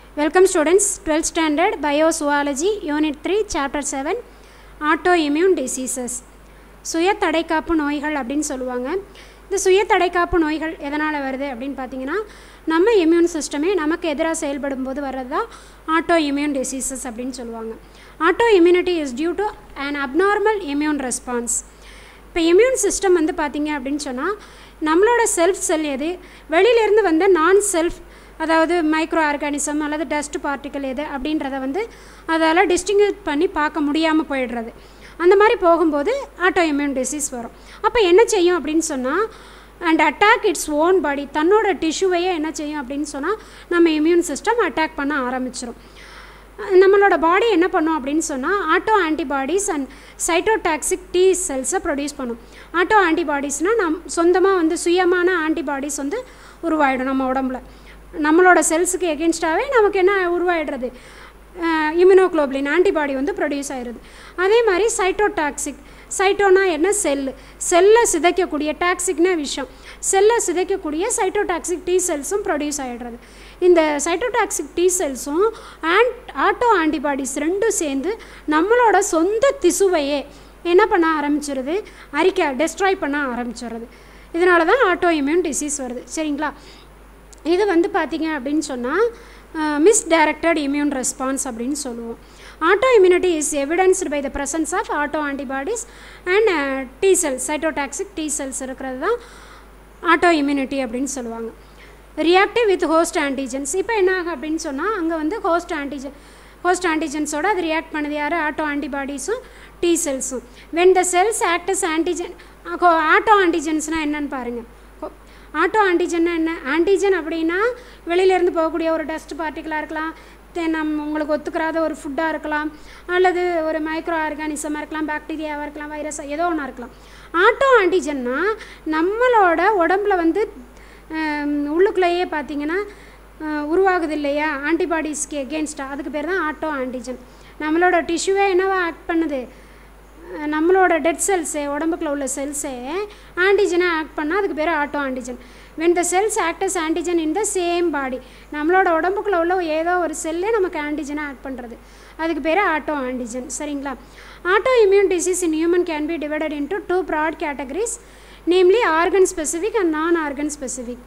Welcome students, 12th standard Biozoology, Unit 3, Chapter 7, Autoimmune Diseases. சுய தடைக்காப்பு நோய்கள் அப்படின்னு சொல்லுவாங்க இந்த சுய தடைக்காப்பு நோய்கள் எதனால் வருது அப்படின்னு பார்த்தீங்கன்னா நம்ம இம்யூன் சிஸ்டமே நமக்கு எதிராக செயல்படும் போது வர்றது தான் ஆட்டோ இம்யூன் டிசீசஸ் அப்படின்னு சொல்லுவாங்க auto immunity is due to an abnormal immune response இப்போ இம்யூன் சிஸ்டம் வந்து பார்த்தீங்க அப்படின்னு சொன்னால் நம்மளோட செல்ஃப் செல் எது வெளியிலேருந்து வந்த நான் செல்ஃப் அதாவது மைக்ரோ ஆர்கானிசம் அல்லது டஸ்ட் பார்ட்டிக்கல் எது அப்படின்றத வந்து அதால் டிஸ்டிங்யூட் பண்ணி பார்க்க முடியாமல் போயிடுறது அந்த மாதிரி போகும்போது ஆட்டோ இம்யூன் டிசீஸ் வரும் அப்போ என்ன செய்யும் அப்படின்னு சொன்னால் and attack its own body தன்னோட டிஷ்யூவையே என்ன செய்யும் அப்படின்னு சொன்னால் நம்ம இம்யூன் சிஸ்டம் அட்டாக் பண்ண ஆரம்பிச்சிடும் நம்மளோட பாடி என்ன பண்ணும் அப்படின்னு சொன்னால் auto antibodies and cytotoxic T செல்ஸை ப்ரொடியூஸ் பண்ணும் ஆட்டோ ஆன்டிபாடிஸ்னால் நம் சொந்தமாக வந்து சுயமான ஆன்டிபாடிஸ் வந்து உருவாயிடும் நம்ம உடம்புல நம்மளோட செல்ஸுக்கு எகென்ஸ்டாகவே நமக்கு என்ன உருவாயிடுறது இம்யூனோக்ளோபிளின் ஆன்டிபாடி வந்து ப்ரொடியூஸ் ஆயிடுது அதே மாதிரி சைட்டோடாக்சிக் சைட்டோனா என்ன செல்லு செல்லை சிதைக்கக்கூடிய டாக்ஸிக்னா விஷம் செல்லை சிதைக்கக்கூடிய சைட்டோடாக்சிக் டி செல்ஸும் ப்ரொடியூஸ் ஆகிடுறது இந்த சைட்டோடாக்சிக் டி செல்ஸும் ஆன்ட் ஆட்டோ ஆன்டிபாடிஸ் ரெண்டும் சேர்ந்து நம்மளோட சொந்த திசுவையே என்ன பண்ண ஆரம்பிச்சிருது அரிக்க டெஸ்ட்ராய் பண்ண ஆரம்பிச்சிடுறது இதனால தான் ஆட்டோ இம்யூன் டிசீஸ் வருது சரிங்களா இது வந்து பார்த்திங்க அப்படின்னு சொன்னால் மிஸ்டைரக்டட் இம்யூன் ரெஸ்பான்ஸ் அப்படின்னு சொல்லுவோம் auto immunity is evidenced by the presence of auto antibodies and T cells cytotoxic T cells இருக்கிறது தான் ஆட்டோ இம்யூனிட்டி அப்படின்னு சொல்லுவாங்க ரியாக்டிவ் வித் ஹோஸ்ட் ஆன்டிஜென்ஸ் இப்போ என்ன ஆகும் அப்படின்னு சொன்னால் அங்கே வந்து ஹோஸ்ட் ஆன்டிஜன் ஹோஸ்ட் ஆன்டிஜென்ஸோட அது ரியாக்ட் பண்ணுது யார் ஆட்டோ ஆன்டிபாடிஸும் டி செல்ஸும் when the cells acts antigen auto ஆன்டிஜென்ஸ்னால் என்னன்னு பாருங்கள் ஆட்டோ ஆன்டிஜன்னா என்ன ஆன்டிஜன் அப்படின்னா வெளியிலேருந்து போகக்கூடிய ஒரு டஸ்ட் பார்ட்டிக்கலாக இருக்கலாம் நம் உங்களுக்கு ஒத்துக்கிறாத ஒரு ஃபுட்டாக இருக்கலாம் அல்லது ஒரு மைக்ரோ ஆர்கானிசமாக இருக்கலாம் பாக்டீரியாவாக இருக்கலாம் வைரஸ் ஏதோ ஒன்றா இருக்கலாம் ஆட்டோ ஆன்டிஜன்னா நம்மளோட உடம்புல வந்து உள்ளுக்குள்ளேயே பார்த்தீங்கன்னா உருவாகுது இல்லையா ஆன்டிபாடிஸ்க்கு எகேன்ஸ்டாக அதுக்கு பேர் தான் ஆட்டோ ஆன்டிஜன் நம்மளோட டிஷ்யூவே என்னவா ஆக்ட் பண்ணுது நம்மளோட டெட் செல்ஸே உடம்புக்குள்ள உள்ள செல்ஸே ஆன்டிஜனாக ஆக்ட் பண்ணால் அதுக்கு பேர் auto antigen when the cells acts antigen in the same body நம்மளோட உடம்புக்குள்ள உள்ள ஏதோ ஒரு செல்லே நமக்கு ஆன்டிஜனாக ஆக்ட் பண்ணுறது அதுக்கு பேர் ஆட்டோ ஆன்டிஜன் சரிங்களா auto immune disease in human can be divided into two broad categories namely organ specific and non organ specific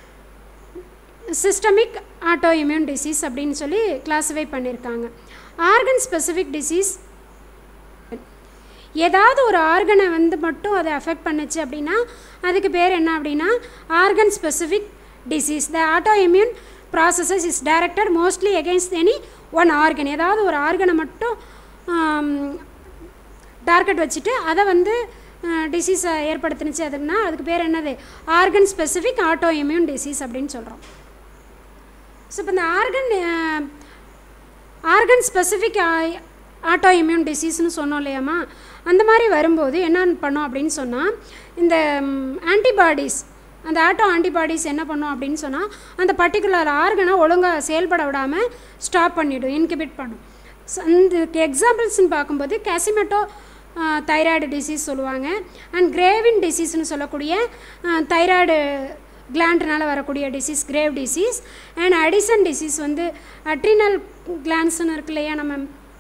systemic auto immune disease அப்படின்னு சொல்லி கிளாஸிஃபை பண்ணியிருக்காங்க ஆர்கன் ஸ்பெசிஃபிக் டிசீஸ் ஏதாவது ஒரு ஆர்கனை வந்து மட்டும் அதை அஃபெக்ட் பண்ணுச்சு அப்படின்னா அதுக்கு பேர் என்ன அப்படின்னா organ specific disease the auto immune processes is directed mostly against any one organ ஏதாவது ஒரு ஆர்கனை மட்டும் டார்கெட் வச்சுட்டு அதை வந்து டிசீஸை ஏற்படுத்தினுச்சு அதுன்னா அதுக்கு பேர் என்னது organ specific auto immune disease அப்படின்னு சொல்கிறோம் ஸோ இப்போ இந்த organ organ specific auto immune டிசீஸ்னு சொன்னோம் இல்லையாம்மா அந்த மாதிரி வரும்போது என்ன பண்ணோம் அப்படின்னு சொன்னால் இந்த ஆன்டிபாடிஸ் அந்த ஆட்டோ ஆன்டிபாடிஸ் என்ன பண்ணோம் அப்படின்னு சொன்னால் அந்த பர்டிகுலர் ஆர்கனை ஒழுங்காக செயல்பட விடாமல் ஸ்டாப் பண்ணிவிடும் இன்கிபிட் பண்ணும் இந்த எக்ஸாம்பிள்ஸ்னு பார்க்கும்போது கேசிமெட்டோ தைராய்டு டிசீஸ் சொல்லுவாங்க அண்ட் கிரேவின் டிசீஸ்னு சொல்லக்கூடிய தைராய்டு கிளாண்ட்னால வரக்கூடிய disease Grave disease and Addison disease வந்து அட்ரினல் கிளான்ஸ்னு இருக்கு இல்லையா நம்ம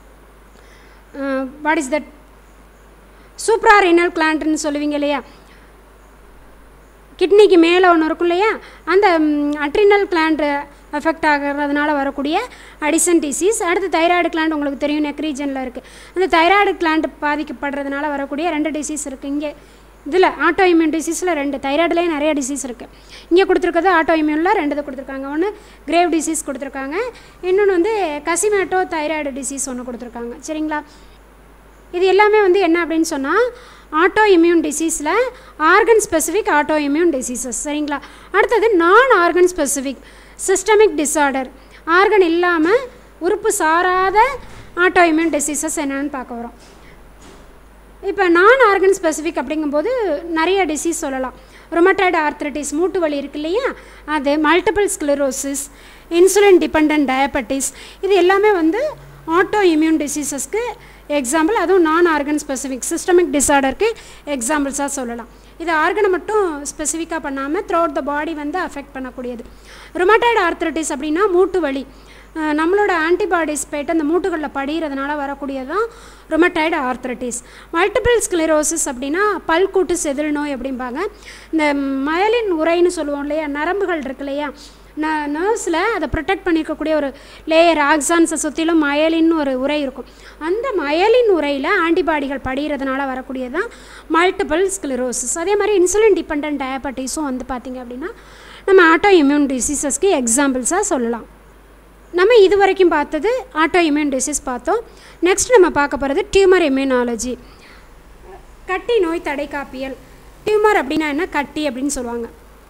what is that supra renal கிளாண்ட்னு சொல்லுவீங்க இல்லையா கிட்னிக்கு மேலே ஒன்று இருக்கும் இல்லையா அந்த அட்ரினல் கிளாண்ட் அஃபெக்ட் ஆகிறதுனால வரக்கூடிய அடிசன் டிசீஸ் அடுத்து தைராய்டு கிளாண்ட் உங்களுக்கு தெரியும் நெக் ரீஜனில் இருக்குது அந்த தைராய்டு கிளாண்ட் பாதிக்கப்படுறதுனால வரக்கூடிய ரெண்டு டிசீஸ் இருக்குது இங்கே இதில் ஆட்டோ இம்யூன் டிசீஸில் ரெண்டு தைராய்டுலேயே நிறைய டிசீஸ் இருக்குது இங்கே கொடுத்துருக்கிறது ஆட்டோ இம்யூனில் ரெண்டு இது கொடுத்துருக்காங்க ஒன்று கிரேவ் டிசீஸ் கொடுத்துருக்காங்க இன்னொன்று வந்து கசிமேட்டோ தைராய்டு டிசீஸ் ஒன்று கொடுத்துருக்காங்க சரிங்களா இது எல்லாமே வந்து என்ன அப்படின்னு சொன்னால் ஆட்டோ இம்யூன் டிசீஸில் organ specific auto immune diseases சரிங்களா அடுத்தது non organ specific systemic disorder organ இல்லாமல் உறுப்பு சாராத ஆட்டோ இம்யூன் டிசீசஸ் என்னென்னு பார்க்க வரோம் இப்போ நான் ஆர்கன் ஸ்பெசிஃபிக் அப்படிங்கும்போது நிறைய டிசீஸ் சொல்லலாம் ரொமட்டாய்டு ஆர்த்ரட்டிஸ் மூட்டு வலி இருக்கு இல்லையா அது multiple sclerosis insulin depend diabetes இது எல்லாமே வந்து ஆட்டோ இம்யூன் டிசீசஸ்க்கு எக்ஸாம்பிள் அதுவும் நான் ஆர்கன் ஸ்பெசிஃபிக் சிஸ்டமிக் டிஸார்டருக்கு எக்ஸாம்பிள்ஸாக சொல்லலாம் இது ஆர்கனை மட்டும் ஸ்பெசிஃபிக்காக பண்ணாமல் த்ரூ அவுட் த பாடி வந்து அஃபெக்ட் பண்ணக்கூடியது ருமட்டாய்டு ஆர்த்ரட்டிஸ் அப்படின்னா மூட்டு வலி அஹ் நம்மளோட ஆன்டிபாடிஸ் போய்ட்டு அந்த மூட்டுகளில் படிகிறதுனால வரக்கூடியது தான் ருமட்டாய்டு ஆர்த்ரட்டிஸ் மல்டிபிள் ஸ்க்ளெரோசிஸ் அப்படின்னா பல்கூட்டு செதில் நோய் அப்படிம்பாங்க இந்த மயலின் உரைன்னு சொல்லுவோம் இல்லையா நரம்புகள் இருக்கு இல்லையா ந நர்வ்ஸில் அதை ப்ரொடெக்ட் பண்ணியிருக்கக்கூடிய ஒரு லேயர் ஆக்சான்ஸை சுற்றிலும் மயலின்னு ஒரு உரை இருக்கும் அந்த மயலின் உரையில் ஆன்டிபாடிகள் படிகிறதுனால வரக்கூடியது தான் மல்டிபிள் ஸ்க்ளெரோசிஸ் அதே மாதிரி இன்சுலின் டிபெண்ட் டயபெட்டிஸும் வந்து பார்த்திங்க அப்படின்னா நம்ம ஆட்டோ இம்யூன் டிசீசஸ்க்கு எக்ஸாம்பிள்ஸாக சொல்லலாம் நம்ம இது வரைக்கும் பார்த்தது ஆட்டோ இம்யூன் டிசீஸ் பார்த்தோம் நெக்ஸ்ட் நம்ம பார்க்க போகிறது டியூமர் இம்யூனாலஜி கட்டி நோய் தடைக்காப்பியல் டியூமர் அப்படின்னா என்ன கட்டி அப்படின்னு சொல்லுவாங்க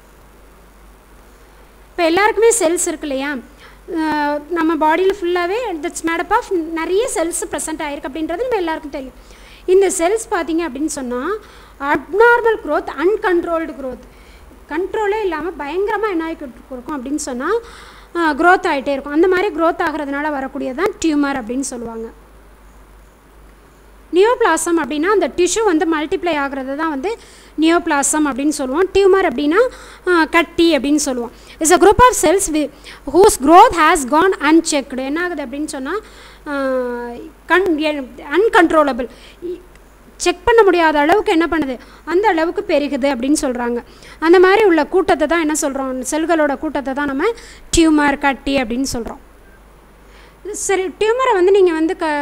இப்போ எல்லாருக்குமே செல்ஸ் இருக்கு இல்லையா அஹ் நம்ம பாடியில் ஃபுல்லாகவே தட்ஸ் மேடப் ஆஃப் நிறைய செல்ஸ் ப்ரெசென்ட் ஆயிருக்கு அப்படின்றது நம்ம எல்லாருக்கும் தெரியும் இந்த செல்ஸ் பார்த்தீங்க அப்படின்னு சொன்னால் அப்நார்மல் க்ரோத் அன்கண்ட்ரோல்டு க்ரோத் கண்ட்ரோலே இல்லாமல் பயங்கரமாக என்ன ஆகிக்கிட்டு இருக்கும் அப்படின்னு சொன்னால் க்ரோத் ஆகிட்டே இருக்கும் அந்த மாதிரி க்ரோத் ஆகிறதுனால வரக்கூடியதான் டியூமர் அப்படின்னு சொல்லுவாங்க நியோபிளாசம் அப்படின்னா அந்த டிஷ்யூ வந்து மல்டிப்ளை ஆகிறது தான் வந்து நியோபிளாசம் அப்படின்னு சொல்லுவோம் டியூமர் அப்படின்னா ஆஹ், கட்டி அப்படின்னு சொல்லுவோம் it's a group of cells we whose growth has gone unchecked என்ன ஆகுது அப்படின்னு சொன்னால் கண் அன்கண்ட்ரோலபிள் செக் பண்ண முடியாத அளவுக்கு என்ன பண்ணுது அந்த அளவுக்கு பெருகுது அப்படின்னு சொல்கிறாங்க அந்த மாதிரி உள்ள கூட்டத்தை தான் என்ன சொல்கிறோம் செல்களோட கூட்டத்தை தான் நம்ம டியூமர் கட்டி அப்படின்னு சொல்கிறோம் சரி டியூமரை வந்து நீங்கள் வந்து க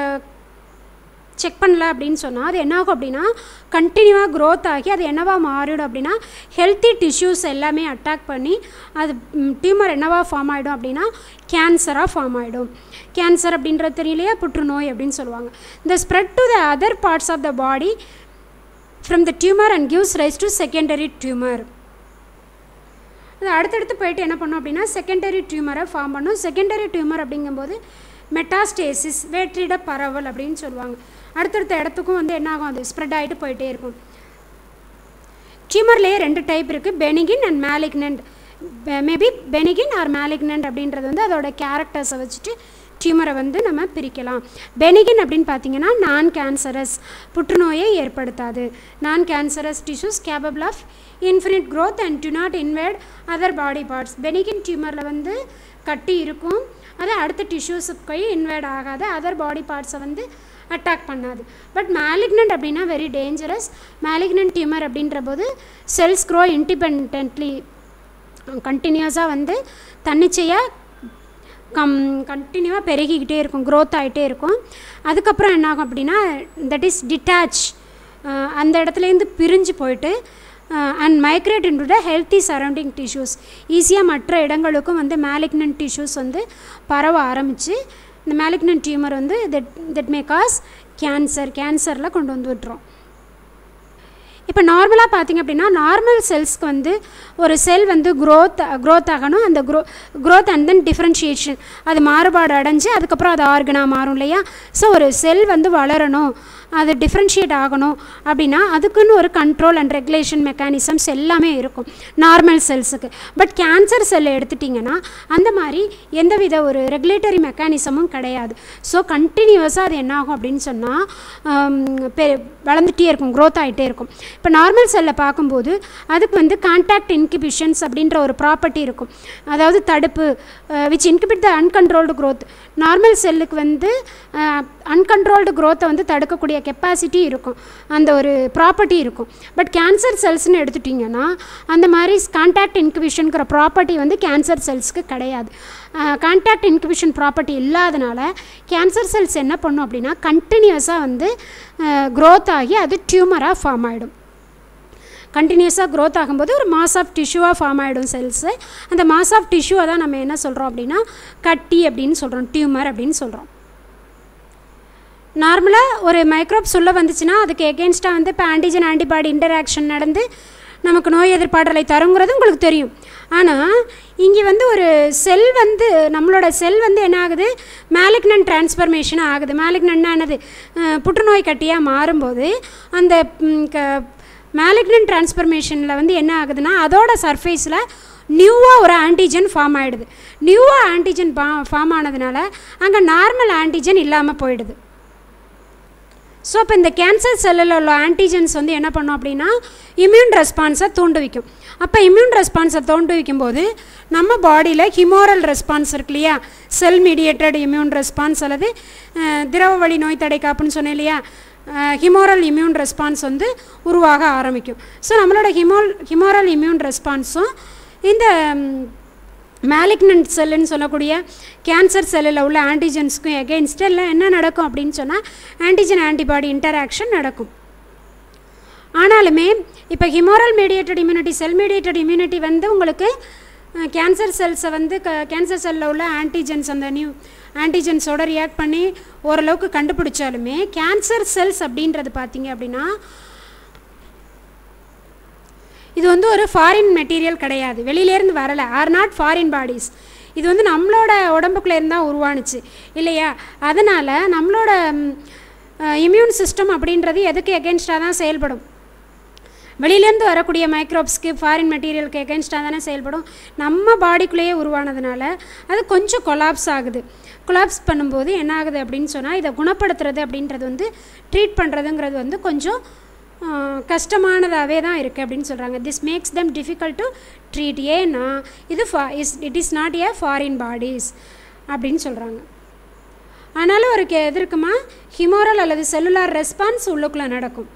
செக் பண்ணல அப்படின்னு சொன்னால் அது என்னாகும் அப்படின்னா கண்டினியூவாக க்ரோத் ஆகி அது என்னவா மாறிடும் அப்படின்னா ஹெல்த்தி டிஷ்யூஸ் எல்லாமே அட்டாக் பண்ணி அது டியூமர் என்னவா ஃபார்ம் ஆகிடும் அப்படின்னா கேன்சராக ஃபார்ம் ஆகிடும் கேன்சர் அப்படின்றது தெரியலையா புற்றுநோய் அப்படின்னு சொல்லுவாங்க இந்த spread to the other parts of the body from the tumour and gives rise to secondary tumour அது அடுத்தடுத்து போயிட்டு என்ன பண்ணும் அப்படின்னா செகண்டரி டியூமரை ஃபார்ம் பண்ணும் செகண்டரி டியூமர் அப்படிங்கும்போது மெட்டாஸ்டேசிஸ் வேற்றிட பரவல் அப்படின்னு சொல்லுவாங்க அடுத்தடுத்த இடத்துக்கும் வந்து என்ன ஆகும் அது ஸ்ப்ரெட் ஆகிட்டு போயிட்டே இருக்கும் டியூமர்லேயே ரெண்டு டைப் இருக்குது benign and malignant maybe benign or malignant அப்படின்றது வந்து அதோட கேரக்டர்ஸை வச்சுட்டு டியூமரை வந்து நம்ம பிரிக்கலாம் பெனிகின் அப்படின்னு பார்த்தீங்கன்னா நான் கேன்சரஸ் புற்றுநோயை ஏற்படுத்தாது non cancerous tissues capable of infinite growth and to not invade other body parts benign டியூமரில் வந்து கட்டி இருக்கும் அது அடுத்த டிஷ்யூஸுக்கு போய் இன்வேட் ஆகாது அதர் பாடி பார்ட்ஸை வந்து அட்டாக் பண்ணாது பட் மேலிக்னண்ட் அப்படின்னா வெரி டேஞ்சரஸ் மேலிக்னண்ட் டியூமர் அப்படின்ற போது செல்ஸ் க்ரோ இண்டிபெண்ட்லி கண்டினியூஸாக வந்து தன்னிச்சையாக கம் கண்டினியூவாக பெருகிக்கிட்டே இருக்கும் க்ரோத் ஆகிட்டே இருக்கும் அதுக்கப்புறம் என்ன ஆகும் அப்படின்னா தட் இஸ் டிட்டாச் அந்த இடத்துலேருந்து பிரிஞ்சு போயிட்டு and migrate into the healthy surrounding tissues ஈஸியாக மற்ற இடங்களுக்கும் வந்து மேலிக்னன்ட் டிஷ்யூஸ் வந்து பரவ ஆரம்பித்து இந்த மேலிக்னன்ட் டியூமர் வந்து that that may cause cancer கேன்சரில் கொண்டு வந்து விட்டுரும் இப்போ நார்மலாக பார்த்தீங்க அப்படின்னா நார்மல் செல்ஸ்க்கு வந்து ஒரு செல் வந்து growth growth ஆகணும் அந்த grow growth and then differentiation அது மாறுபாடு அடைஞ்சு அதுக்கப்புறம் அது ஆர்கனாக மாறும் இல்லையா ஸோ ஒரு செல் வந்து வளரணும் அது டிஃப்ரென்ஷியேட் ஆகணும் அப்படின்னா அதுக்குன்னு ஒரு கண்ட்ரோல் அண்ட் ரெகுலேஷன் மெக்கானிசம்ஸ் எல்லாமே இருக்கும் நார்மல் செல்ஸுக்கு பட் கேன்சர் செல்லை எடுத்துட்டிங்கன்னா அந்த மாதிரி எந்தவித ஒரு ரெகுலேட்டரி மெக்கானிசமும் கிடையாது ஸோ கண்டினியூவஸாக அது என்ன ஆகும் அப்படின்னு சொன்னால் பெ வளர்ந்துட்டே இருக்கும் க்ரோத் ஆகிட்டே இருக்கும் இப்போ நார்மல் செல்லை பார்க்கும்போது அதுக்கு வந்து கான்டாக்ட் இன்கிபிஷன்ஸ் அப்படின்ற ஒரு ப்ராப்பர்ட்டி இருக்கும் அதாவது தடுப்பு which inhibit the uncontrolled growth normal செல்லுக்கு வந்து அன்கண்ட்ரோல்டு growth-அ வந்து தடுக்கக்கூடிய கெப்பாசிட்டி இருக்கும் அந்த ஒரு ப்ராப்பர்ட்டி இருக்கும் பட் கேன்சர் செல்ஸ்னு எடுத்துட்டிங்கன்னா அந்த மாதிரி கான்டாக்ட் இன்கிபிஷனுங்கிற ப்ராப்பர்ட்டி வந்து கேன்சர் செல்ஸ்க்கு கிடையாது கான்டாக்ட் இன்கிபிஷன் ப்ராப்பர்ட்டி இல்லாதனால கேன்சர் செல்ஸ் என்ன பண்ணும் அப்படின்னா கண்டினியூஸாக வந்து க்ரோத் ஆகி அது டியூமராக ஃபார்ம் ஆகிடும் கண்டினியூஸாக க்ரோத் ஆகும்போது ஒரு மாஸ் ஆஃப் டிஷ்யூவாக ஃபார்ம் ஆகிடும் செல்ஸு அந்த மாஸ் ஆஃப் டிஷ்யூவை தான் நம்ம என்ன சொல்கிறோம் அப்படின்னா கட்டி அப்படின்னு சொல்கிறோம் டியூமர் அப்படின்னு சொல்கிறோம் நார்மலாக ஒரு மைக்ரோப்ஸ் உள்ளே வந்துச்சுன்னா அதுக்கு எகென்ஸ்டாக வந்து இப்போ ஆன்டிஜன் ஆன்டிபாடி இன்டராக்ஷன் நடந்து நமக்கு நோய் எதிர்ப்பாற்றலை தருங்கிறது உங்களுக்கு தெரியும் ஆனால் இங்கே வந்து ஒரு செல் வந்து நம்மளோட செல் வந்து என்ன ஆகுது மேலிக்னன் டிரான்ஸ்ஃபர்மேஷன் ஆகுது மேலிக்னன்னா என்னது அஹ், புற்றுநோய் கட்டியாக மாறும்போது அந்த ம், க மேலிக்னன் டிரான்ஸ்ஃபர்மேஷனில் வந்து என்ன ஆகுதுன்னா அதோட சர்ஃபேஸில் நியூவாக ஒரு ஆன்டிஜன் ஃபார்ம் ஆகிடுது நியூவாக ஆன்டிஜன் பா ஃபார்ம் ஆனதுனால அங்கே நார்மல் ஆன்டிஜன் இல்லாமல் போயிடுது ஸோ அப்போ இந்த கேன்சர் செல்லில் உள்ள ஆன்டிஜென்ஸ் வந்து என்ன பண்ணும் அப்படின்னா இம்யூன் ரெஸ்பான்ஸை தூண்டுவிக்கும் அப்போ இம்யூன் ரெஸ்பான்ஸை தூண்டுவிக்கும் போது நம்ம பாடியில் ஹிமோரல் ரெஸ்பான்ஸ் இருக்கு இல்லையா செல் மீடியேட்டட் இம்யூன் ரெஸ்பான்ஸ் அல்லது அஹ், திரவ வழி நோய் தடை காப்புன்னு சொன்னேன் இல்லையா ஹிமோரல் இம்யூன் ரெஸ்பான்ஸ் வந்து உருவாக ஆரம்பிக்கும் ஸோ நம்மளோட ஹிமோல் ஹிமோரல் இம்யூன் ரெஸ்பான்ஸும் இந்த மேலிக்னன்ட் செல்லுன்னு சொல்லக்கூடிய கேன்சர் செல்லில் உள்ள ஆன்டிஜென்ஸ்க்கும் எகெயின்ஸ்ட்டு இல்லை என்ன நடக்கும் அப்படின்னு சொன்னால் ஆன்டிஜன் ஆன்டிபாடி இன்டராக்ஷன் நடக்கும் ஆனாலுமே இப்போ humoral mediated immunity cell mediated immunity வந்து உங்களுக்கு கேன்சர் செல்ஸை வந்து க கேன்சர் செல்லில் உள்ள ஆன்டிஜென்ஸ் அந்த நியூ ஆன்டிஜென்ஸோட ரியாக்ட் பண்ணி ஓரளவுக்கு கண்டுபிடிச்சாலுமே கேன்சர் செல்ஸ் அப்படின்றது பார்த்தீங்க அப்படின்னா இது வந்து ஒரு ஃபாரின் மெட்டீரியல் கிடையாது வெளியிலேருந்து வரலை ஆர் நாட் ஃபாரின் பாடிஸ் இது வந்து நம்மளோட உடம்புக்குள்ளே இருந்தால் உருவானுச்சு இல்லையா அதனால் நம்மளோட இம்யூன் சிஸ்டம் அப்படின்றது எதுக்கு எகென்ஸ்டாக தான் செயல்படும் வெளியிலேருந்து வரக்கூடிய மைக்ரோப்ஸ்க்கு ஃபாரின் மெட்டீரியலுக்கு எகென்ஸ்டாக தானே செயல்படும் நம்ம பாடிக்குள்ளேயே உருவானதுனால அது கொஞ்சம் கொலாப்ஸ் ஆகுது கொலாப்ஸ் பண்ணும்போது என்ன ஆகுது அப்படின்னு சொன்னால் இதை குணப்படுத்துறது அப்படின்றது வந்து ட்ரீட் பண்ணுறதுங்கிறது வந்து கொஞ்சம் ஆஹ், கஷ்டமானதாகவே தான் இருக்குது அப்படின்னு சொல்கிறாங்க this makes them difficult to treat ஏன்னா இது ஃபா is it is not a foreign bodies அப்படின்னு சொல்கிறாங்க ஆனாலும் ஒரு கே எது இருக்குமா ஹிமோரல் அல்லது செல்லுலார் ரெஸ்பான்ஸ் உள்ளுக்குள்ளே நடக்கும்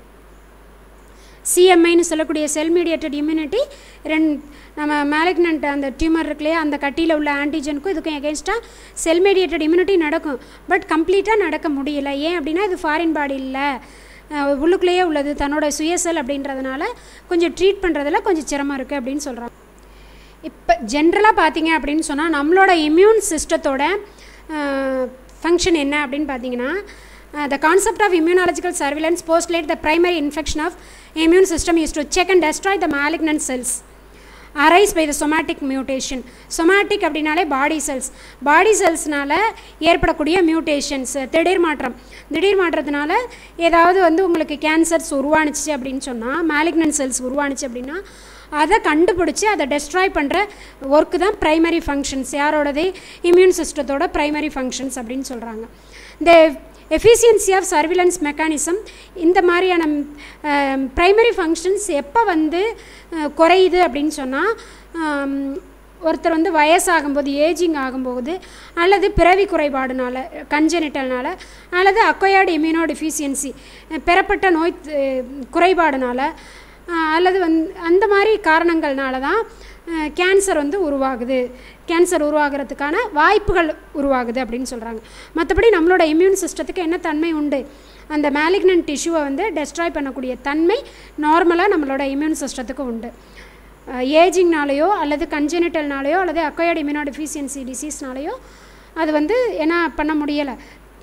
சிஎம்ஐன்னு சொல்லக்கூடிய செல் மீடியேட்டட் இம்யூனிட்டி ரெண் நம்ம மேலிக்னன்ட் அந்த டியூமர் இருக்கு இல்லையா அந்த கட்டியில் உள்ள ஆன்டிஜனுக்கும் இதுக்கும் எகென்ஸ்டாக செல் மீடியேட்டட் இம்யூனிட்டி நடக்கும் பட் கம்ப்ளீட்டாக நடக்க முடியல ஏன் அப்படின்னா இது ஃபாரின் பாடி இல்லை அஹ் உள்ளுக்குள்ளேயே உள்ளது தன்னோட சுயசெல் அப்படின்றதுனால கொஞ்சம் ட்ரீட் பண்ணுறதுல கொஞ்சம் சிரமம் இருக்குது அப்படின்னு சொல்கிறாங்க இப்போ ஜென்ரலாக பார்த்தீங்க அப்படின்னு சொன்னால் நம்மளோட இம்யூன் சிஸ்டத்தோட ஃபங்க்ஷன் என்ன அப்படின்னு பார்த்தீங்கன்னா the concept of immunological surveillance postulate the primary infection of immune system is to check and destroy the malignant cells arise by the somatic mutation somatic அப்படின்னாலே பாடி செல்ஸ் பாடி செல்ஸ்னால ஏற்படக்கூடிய மியூட்டேஷன்ஸ் திடீர் மாற்றம் திடீர் மாற்றத்தினால ஏதாவது வந்து உங்களுக்கு கேன்சர்ஸ் உருவானுச்சு அப்படின்னு சொன்னால் மேலிக்னன்ட் செல்ஸ் உருவானுச்சு அப்படின்னா அதை கண்டுபிடிச்சி அதை டெஸ்ட்ராய் பண்ணுற ஒர்க்கு தான் ப்ரைமரி ஃபங்க்ஷன்ஸ் யாரோடது இம்யூன் சிஸ்டத்தோட ப்ரைமரி ஃபங்க்ஷன்ஸ் அப்படின்னு சொல்கிறாங்க இந்த எஃபிஷியன்சி ஆஃப் சர்விலன்ஸ் மெக்கானிசம் இந்த மாதிரியான ப்ரைமரி ஃபங்க்ஷன்ஸ் எப்போ வந்து அஹ், குறையுது அப்படின்னு சொன்னால் ஒருத்தர் வந்து வயசாகும்போது ஏஜிங் ஆகும்போது அல்லது பிறவி குறைபாடுனால கஞ்சனிட்டல்னால அல்லது அக்வயர்டு இம்யூனோ டிஃபிஷியன்சி பெறப்பட்ட நோய் அஹ், குறைபாடுனால அஹ், அல்லது வந் அந்த மாதிரி காரணங்கள்னால தான் கேன்சர் வந்து உருவாகுது கேன்சர் உருவாகிறதுக்கான வாய்ப்புகள் உருவாகுது அப்படின்னு சொல்கிறாங்க மற்றபடி நம்மளோட இம்யூன் சிஸ்டத்துக்கு என்ன தன்மை உண்டு அந்த மேலிக்னன்ட் டிஷ்யூவை வந்து டெஸ்ட்ராய் பண்ணக்கூடிய தன்மை நார்மலாக நம்மளோட இம்யூன் சிஸ்டத்துக்கு உண்டு ஏஜிங்னாலேயோ அல்லது கன்ஜெனிட்டல்னாலேயோ அல்லது அக்வயர்டு இம்யூனோ டிஃபிஷியன்சி டிசீஸ்னாலேயோ அது வந்து என்ன பண்ண முடியலை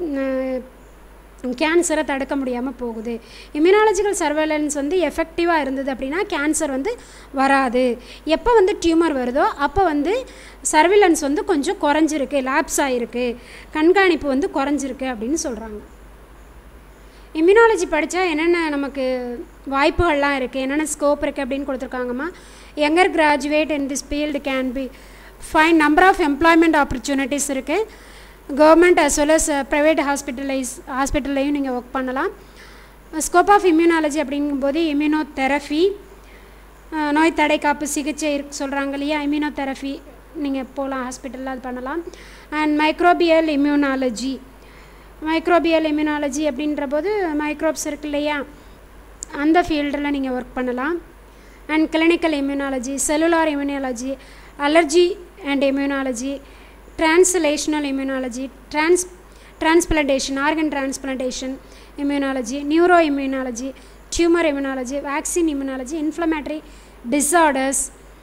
கேன்சரை தடுக்க முடியாமல் போகுது இம்யூனாலஜிக்கல் சர்வேலன்ஸ் வந்து எஃபெக்டிவாக இருந்தது அப்படின்னா கேன்சர் வந்து வராது எப்போ வந்து டியூமர் வருதோ அப்போ வந்து சர்வேலன்ஸ் வந்து கொஞ்சம் குறைஞ்சிருக்கு லேப்ஸ் ஆகிருக்கு கண்காணிப்பு வந்து குறைஞ்சிருக்கு அப்படின்னு சொல்கிறாங்க இம்யூனாலஜி படித்தா என்னென்ன நமக்கு வாய்ப்புகள்லாம் இருக்குது என்னென்ன ஸ்கோப் இருக்குது அப்படின்னு கொடுத்துருக்காங்கம்மா younger graduate in this field can be fine number of employment opportunities இருக்குது government as well as private hospitalise ஹாஸ்பிட்டல்லையும் நீங்கள் ஒர்க் பண்ணலாம் ஸ்கோப் ஆஃப் இம்யூனாலஜி அப்படிங்கும்போது இம்யூனோதெரபி நோய் தடை காப்பு சிகிச்சை இருக்கு சொல்கிறாங்க இல்லையா இம்யூனோதெரபி நீங்கள் போகலாம் ஹாஸ்பிட்டலில் அது பண்ணலாம் and microbial immunology microbial immunology அப்படின்ற போது மைக்ரோப்ஸ் இருக்கு இல்லையா அந்த ஃபீல்டில் நீங்கள் ஒர்க் பண்ணலாம் and clinical immunology cellular immunology allergy and immunology translational immunology trans transplantation organ transplantation immunology neuro immunology tumour immunology vaccine immunology inflammatory disorders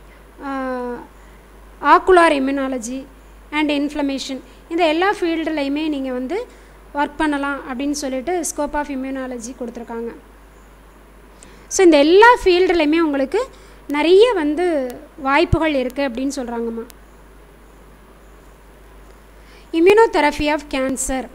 ocular immunology and inflammation இந்த எல்லா ஃபீல்டுலையுமே நீங்கள் வந்து ஒர்க் பண்ணலாம் அப்படின்னு சொல்லிட்டு ஸ்கோப் ஆஃப் இம்யூனாலஜி கொடுத்துருக்காங்க so இந்த எல்லா ஃபீல்டுலையுமே உங்களுக்கு நிறைய வந்து வாய்ப்புகள் இருக்குது அப்படின்னு சொல்கிறாங்கம்மா இம்யூனோதெரபி ஆஃப் கேன்சர்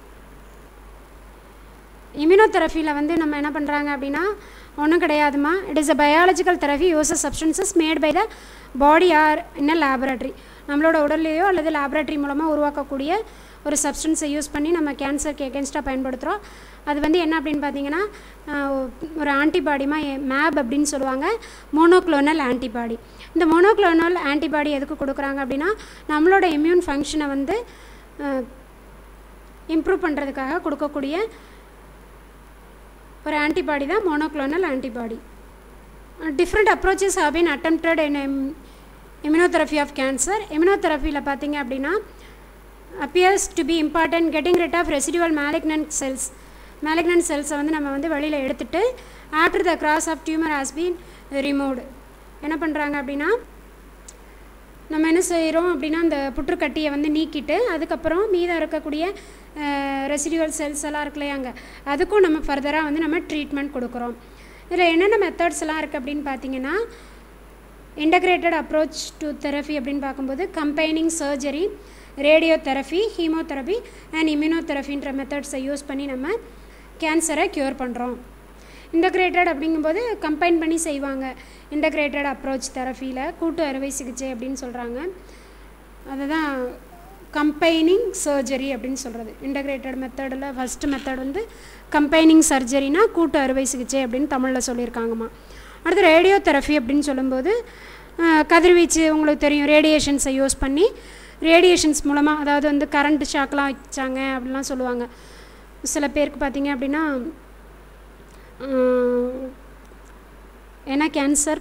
இம்யூனோதெரபியில் வந்து நம்ம என்ன பண்ணுறாங்க அப்படின்னா ஒன்றும் கிடையாதுமா it is a biological therapy uses substances made by the body or in a laboratory நம்மளோட உடல்லையோ அல்லது லேபரேட்டரி மூலமாக உருவாக்கக்கூடிய ஒரு சப்ஸ்டன்ஸை யூஸ் பண்ணி நம்ம கேன்சருக்கு எகென்ஸ்டாக பயன்படுத்துகிறோம் அது வந்து என்ன அப்படின்னு பார்த்தீங்கன்னா ஒரு ஆன்டிபாடிமா மேப் அப்படின்னு சொல்லுவாங்க மோனோக்ளோனல் ஆன்டிபாடி இந்த மோனோக்ளோனல் ஆன்டிபாடி எதுக்கு கொடுக்குறாங்க அப்படின்னா நம்மளோட இம்யூன் ஃபங்க்ஷனை வந்து இம்ப்ரூவ் பண்ணுறதுக்காக கொடுக்கக்கூடிய ஒரு ஆன்டிபாடி தான் monoclonal antibody different approaches have been attempted in immunotherapy of cancer இம்யூனோதெரபியில் பார்த்தீங்க அப்படின்னா appears to be important getting rid of residual malignant cells malignant செல்ஸை வந்து நம்ம வந்து வெளியில் எடுத்துட்டு after the gross of tumour has been removed என்ன பண்ணுறாங்க அப்படின்னா நம்ம என்ன செய்கிறோம் அப்படின்னா அந்த புற்றுக்கட்டியை வந்து நீக்கிட்டு அதுக்கப்புறம் மீதம் இருக்கக்கூடிய ரெசிடுவல் செல்ஸ் எல்லாம் இருக்கு இல்லையாங்க அதுக்கும் நம்ம ஃபர்தராக வந்து நம்ம ட்ரீட்மெண்ட் கொடுக்குறோம் இதில் என்னென்ன மெத்தட்ஸ் எல்லாம் இருக்குது அப்படின்னு பார்த்தீங்கன்னா இன்டகிரேட்டட் அப்ரோச் டு தெரபி அப்படின்னு பார்க்கும்போது combining surgery radio therapy chemotherapy and இம்யூனோதெரபின்ற மெத்தட்ஸை யூஸ் பண்ணி நம்ம கேன்சரை க்யூர் பண்ணுறோம் இன்டகிரேட்டட் அப்படிங்கும்போது கம்பைன் பண்ணி செய்வாங்க இன்டகிரேட்டட் அப்ரோச் தெரப்பியில் கூட்டு அறுவை சிகிச்சை அப்படின்னு சொல்கிறாங்க அதுதான் கம்பைனிங் சர்ஜரி அப்படின்னு சொல்கிறது இன்டகிரேட்டட் மெத்தடில் ஃபஸ்ட்டு மெத்தட் வந்து கம்பைனிங் சர்ஜரினா கூட்டு அறுவை சிகிச்சை அப்படின்னு தமிழில் சொல்லியிருக்காங்கம்மா அடுத்து ரேடியோ தெரப்பி அப்படின்னு சொல்லும்போது கதிர்வீச்சு உங்களுக்கு தெரியும் ரேடியேஷன்ஸை யூஸ் பண்ணி ரேடியேஷன்ஸ் மூலமாக அதாவது வந்து கரண்ட் ஷாக்லாம் வச்சாங்க அப்படிலாம் சொல்லுவாங்க சில பேருக்கு பார்த்தீங்க அப்படின்னா ஏன்னா கேன்சர்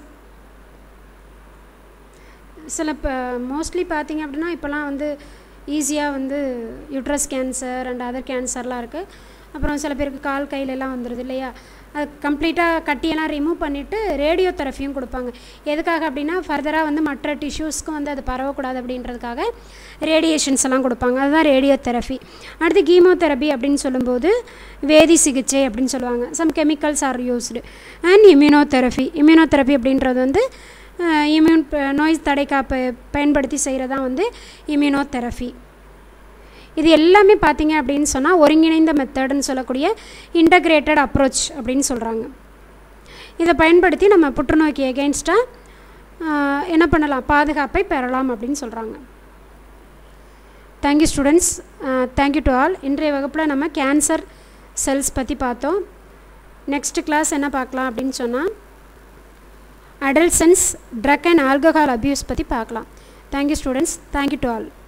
சில இப்போ மோஸ்ட்லி பார்த்தீங்க அப்படின்னா இப்போலாம் வந்து ஈஸியாக வந்து யூட்ரஸ் கேன்சர் அண்ட் அதர் கேன்சர்லாம் இருக்குது அப்புறம் சில பேருக்கு கால் கையிலலாம் வந்துடுது இல்லையா அது கம்ப்ளீட்டாக கட்டியெல்லாம் ரிமூவ் பண்ணிவிட்டு ரேடியோ தெரப்பியும் கொடுப்பாங்க எதுக்காக அப்படின்னா ஃபர்தராக வந்து மற்ற டிஷ்யூஸ்க்கும் வந்து அது பரவக்கூடாது அப்படின்றதுக்காக ரேடியேஷன்ஸ் எல்லாம் கொடுப்பாங்க அதுதான் ரேடியோ தெரப்பி அடுத்து கீமோதெரப்பி அப்படின்னு சொல்லும்போது வேதி சிகிச்சை அப்படின்னு சொல்லுவாங்க some chemicals are used and immunotherapy immunotherapy அப்படின்றது வந்து இம்யூன் நோய் தடைக்காப்பு பயன்படுத்தி செய்கிறதான் வந்து இம்யூனோதெரப்பி இது எல்லாமே பார்த்தீங்க அப்படின்னு சொன்னால் ஒருங்கிணைந்த மெத்தடுன்னு சொல்லக்கூடிய இன்டகிரேட்டட் அப்ரோச் அப்படின்னு சொல்கிறாங்க இதை பயன்படுத்தி நம்ம புற்றுநோய்க்கு எகெயின்ஸ்டாக என்ன பண்ணலாம் பாதுகாப்பை பெறலாம் அப்படின்னு சொல்கிறாங்க thank you students thank you to all இன்றைய வகுப்பில் நம்ம கேன்சர் செல்ஸ் பற்றி பார்த்தோம் நெக்ஸ்ட் கிளாஸ் என்ன பார்க்கலாம் அப்படின்னு சொன்னால் adolescents drug and alcohol abuse பற்றி பார்க்கலாம் thank you students thank you to all